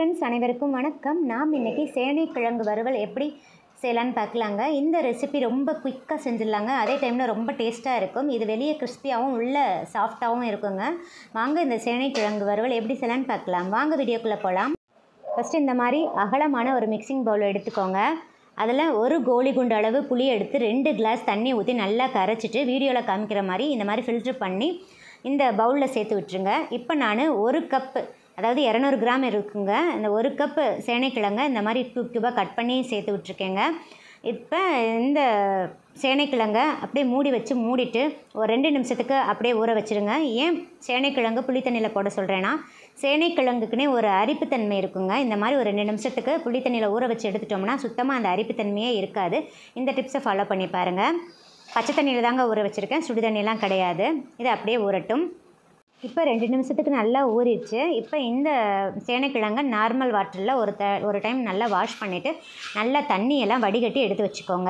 friends அனைவருக்கும் வணக்கம் நாம் இன்றைக்கி சேனைக்கிழங்கு வறுவல் எப்படி செய்யலான்னு பார்க்கலாங்க இந்த ரெசிபி ரொம்ப குயிக்காக செஞ்சிடலாங்க அதே டைமில் ரொம்ப டேஸ்ட்டாக இருக்கும் இது வெளியே கிறிஸ்பியாகவும் உள்ள சாஃப்டாகவும் இருக்குங்க வாங்க இந்த சேனைக்கிழங்கு வறுவல் எப்படி செய்யலான்னு பார்க்கலாம் வாங்க வீடியோக்குள்ளே போகலாம் ஃபஸ்ட்டு இந்த மாதிரி அகலமான ஒரு மிக்சிங் பவுல் எடுத்துக்கோங்க அதில் ஒரு கோலி குண்டு அளவு புளி எடுத்து ரெண்டு கிளாஸ் தண்ணி ஊற்றி நல்லா கரைச்சிட்டு வீடியோவில் காமிக்கிற மாதிரி இந்த மாதிரி ஃபில்ட்ரு பண்ணி இந்த பவுலில் சேர்த்து விட்டுருங்க இப்போ நான் ஒரு கப்பு அதாவது இரநூறு கிராம் இருக்குங்க இந்த ஒரு கப்பு சேனைக்கிழங்க இந்த மாதிரி க்யூப் க்யூபாக கட் பண்ணி சேர்த்து விட்ருக்கேங்க இப்போ இந்த சேனைக்கிழங்க அப்படியே மூடி வச்சு மூடிட்டு ஒரு ரெண்டு நிமிஷத்துக்கு அப்படியே ஊற வச்சுருங்க ஏன் சேனைக்கிழங்கு புளி தண்ணியில் போட சொல்கிறேன்னா சேனைக்கிழங்குக்குனே ஒரு அரிப்புத்தன்மை இருக்குங்க இந்த மாதிரி ஒரு ரெண்டு நிமிஷத்துக்கு புளி தண்ணியில் ஊற வச்சு எடுத்துட்டோம்னா சுத்தமாக அந்த அரிப்புத்தன்மையே இருக்காது இந்த டிப்ஸை ஃபாலோ பண்ணி பாருங்கள் பச்சை தண்ணியில் தாங்க ஊற வச்சுருக்கேன் சுடு தண்ணியெலாம் கிடையாது இது அப்படியே ஊறட்டும் இப்போ ரெண்டு நிமிஷத்துக்கு நல்லா ஊறிடுச்சு இப்போ இந்த சேனைக்கிழங்க நார்மல் வாட்டரில் ஒரு த ஒரு டைம் நல்லா வாஷ் பண்ணிவிட்டு நல்லா தண்ணியெல்லாம் வடிகட்டி எடுத்து வச்சுக்கோங்க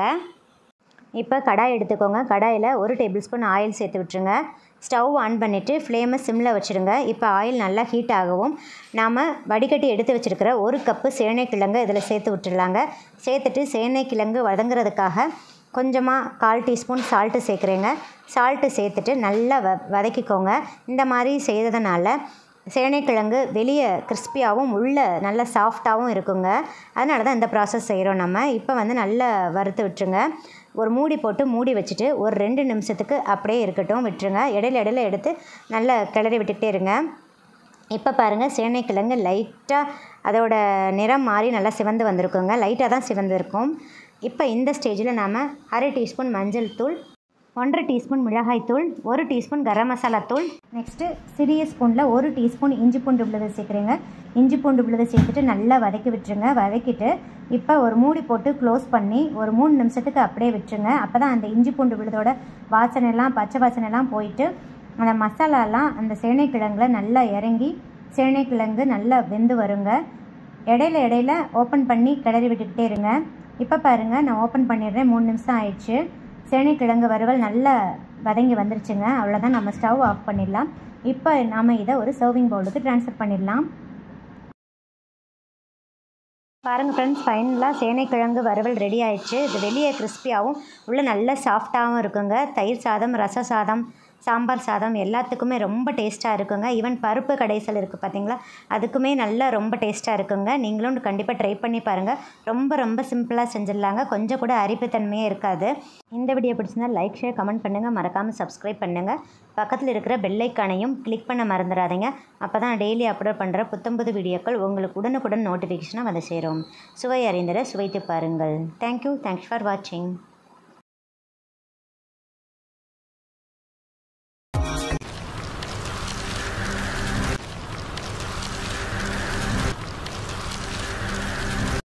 இப்போ கடாய் எடுத்துக்கோங்க கடாயில் ஒரு டேபிள் ஸ்பூன் ஆயில் சேர்த்து விட்டுருங்க ஸ்டவ் ஆன் பண்ணிவிட்டு ஃப்ளேமை சிம்மில் வச்சுருங்க இப்போ ஆயில் நல்லா ஹீட் ஆகவும் நாம் வடிகட்டி எடுத்து வச்சுருக்கிற ஒரு கப்பு சேனைக்கிழங்கு இதில் சேர்த்து விட்டுடலாங்க சேர்த்துட்டு சேனைக்கிழங்கு வதங்குறதுக்காக கொஞ்சமாக கால் டீஸ்பூன் சால்ட்டு சேர்க்குறேங்க சால்ட்டு சேர்த்துட்டு நல்லா வ வதக்கிக்கோங்க இந்த மாதிரி செய்கிறதுனால சேனைக்கிழங்கு வெளியே கிறிஸ்பியாகவும் உள்ளே நல்ல சாஃப்டாகவும் இருக்குங்க அதனால தான் இந்த ப்ராசஸ் செய்கிறோம் நம்ம இப்போ வந்து நல்லா வறுத்து விட்டுருங்க ஒரு மூடி போட்டு மூடி வச்சுட்டு ஒரு ரெண்டு நிமிஷத்துக்கு அப்படியே இருக்கட்டும் விட்டுருங்க இடையில இடையில எடுத்து நல்லா கிளறி விட்டுக்கிட்டே இருங்க இப்போ பாருங்கள் சேனைக்கிழங்கு லைட்டாக அதோட நிறம் மாறி நல்லா சிவந்து வந்திருக்குங்க லைட்டாக தான் சிவந்திருக்கும் இப்போ இந்த ஸ்டேஜில் நாம் அரை டீஸ்பூன் மஞ்சள் தூள் ஒன்றரை டீஸ்பூன் மிளகாய்த்தூள் ஒரு டீஸ்பூன் கரம் மசாலா தூள் நெக்ஸ்ட்டு சிறிய ஸ்பூனில் ஒரு டீஸ்பூன் இஞ்சி பூண்டு விழுதை சேர்க்குறேங்க இஞ்சி பூண்டு விழுதை சேர்த்துட்டு நல்லா வதக்கி விட்டுருங்க வதக்கிட்டு இப்போ ஒரு மூடி போட்டு க்ளோஸ் பண்ணி ஒரு மூணு நிமிஷத்துக்கு அப்படியே விட்டுருங்க அப்போ தான் அந்த இஞ்சி பூண்டு விழுதோட வாசனைலாம் பச்சை வாசனைலாம் போயிட்டு அந்த மசாலாலாம் அந்த சேனைக்கிழங்குல நல்லா இறங்கி சேனைக்கிழங்கு நல்லா வெந்து வருங்க இடையில இடையில ஓப்பன் பண்ணி கிளறி விட்டுக்கிட்டே இருங்க இப்போ பாருங்கள் நான் ஓப்பன் பண்ணிடுறேன் மூணு நிமிஷம் ஆயிடுச்சு சேனைக்கிழங்கு வறுவல் நல்லா வதங்கி வந்துருச்சுங்க அவ்வளோதான் நம்ம ஸ்டவ் ஆஃப் பண்ணிடலாம் இப்போ நாம் இதை ஒரு சர்விங் பவுலுக்கு ட்ரான்ஸ்ஃபர் பண்ணிடலாம் பாருங்கள் ஃப்ரெண்ட்ஸ் ஃபைனலாக சேனைக்கிழங்கு வறுவல் ரெடி ஆயிடுச்சு இது வெளியே கிறிஸ்பியாகவும் உள்ளே நல்ல சாஃப்டாகவும் இருக்குங்க தயிர் சாதம் ரச சாதம் சாம்பார் சாதம் எல்லாத்துக்குமே ரொம்ப டேஸ்ட்டாக இருக்குங்க ஈவன் பருப்பு கடைசல் இருக்குது பார்த்தீங்களா அதுக்குமே நல்லா ரொம்ப டேஸ்ட்டாக இருக்குங்க நீங்களும் கண்டிப்பாக ட்ரை பண்ணி பாருங்கள் ரொம்ப ரொம்ப சிம்பிளாக செஞ்சிடலாங்க கொஞ்சம் கூட அரிப்புத்தன்மையே இருக்காது இந்த வீடியோ பிடிச்சிருந்தா லைக் ஷேர் கமெண்ட் பண்ணுங்கள் மறக்காமல் சப்ஸ்கிரைப் பண்ணுங்கள் பக்கத்தில் இருக்கிற பெல்லைக்கானையும் கிளிக் பண்ண மறந்துடாதீங்க அப்போ தான் டெய்லி அப்லோட் பண்ணுற புத்தம்புது வீடியோக்கள் உங்களுக்கு உடனுக்குடன் நோட்டிஃபிகேஷனாக வந்து சேரும் சுவை அறிந்திட சுவைத்து பாருங்கள் தேங்க்யூ தேங்க்ஸ் ஃபார் வாட்சிங்